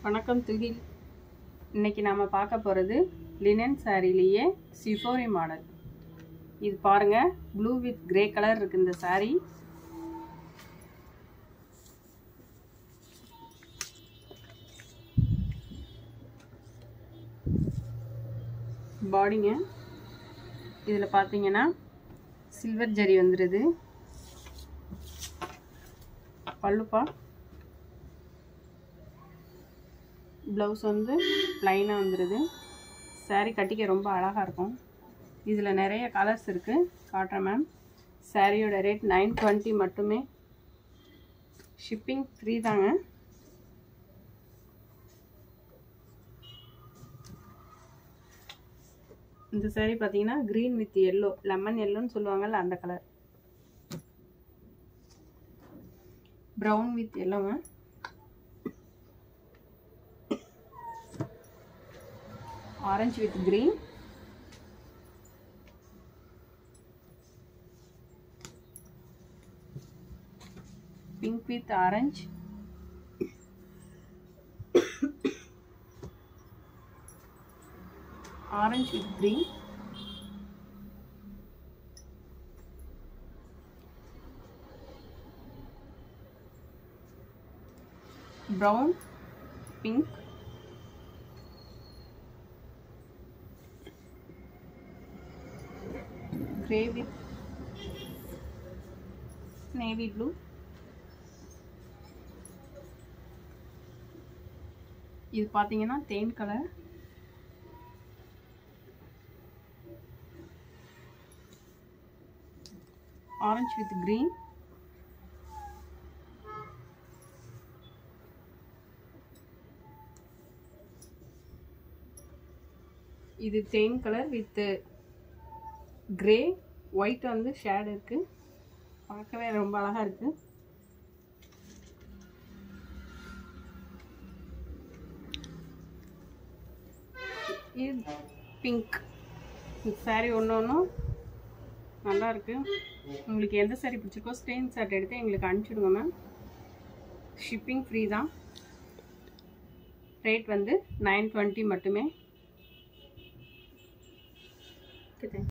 வணக்கம் துகில் இன்னைக்கு நாம் பார்க்க போகிறது லினன் சாரிலேயே சிஃபோரி மாடல் இது பாருங்க ப்ளூ வித் கிரே கலர் இருக்கு இந்த saree பாடிங்க இதில் பார்த்தீங்கன்னா சில்வர் ஜரி வந்துடுது பல்லுப்பா ப்ளவுஸ் வந்து ப்ளைனாக வந்துடுது saree கட்டிக்க ரொம்ப அழகாக இருக்கும் இதில் நிறைய கலர்ஸ் இருக்குது காட்டுறேன் மேம் சாரியோட ரேட் நைன் டுவெண்ட்டி மட்டுமே ஷிப்பிங் ஃப்ரீ தாங்க இந்த saree பார்த்தீங்கன்னா க்ரீன் வித் எல்லோ லெமன் எல்லோன்னு சொல்லுவாங்கல்ல அந்த கலர் ப்ரௌன் வித் எல்லோங்க orange with green pink with orange orange with green brown pink gray with navy blue இது பார்த்தீங்கன்னா தேன் கலர் ஆரஞ்சு வித் க்ரீன் இது தேன் கலர் வித் கிரே ஒயிட் வந்து ஷேட் இருக்கு பார்க்கவே ரொம்ப அழகா இருக்கு இது பிங்க் இந்த சாரீ ஒன்று ஒன்றும் நல்லா இருக்கு உங்களுக்கு எந்த சாரீ பிடிச்சிருக்கோ ஸ்க்ரீன்ஷாட் எடுத்து எங்களுக்கு அனுப்பிச்சிடுங்க மேம் ஷிப்பிங் ஃப்ரீ தான் ரேட் வந்து நைன் டுவெண்ட்டி மட்டுமே ஓகே தேங்க்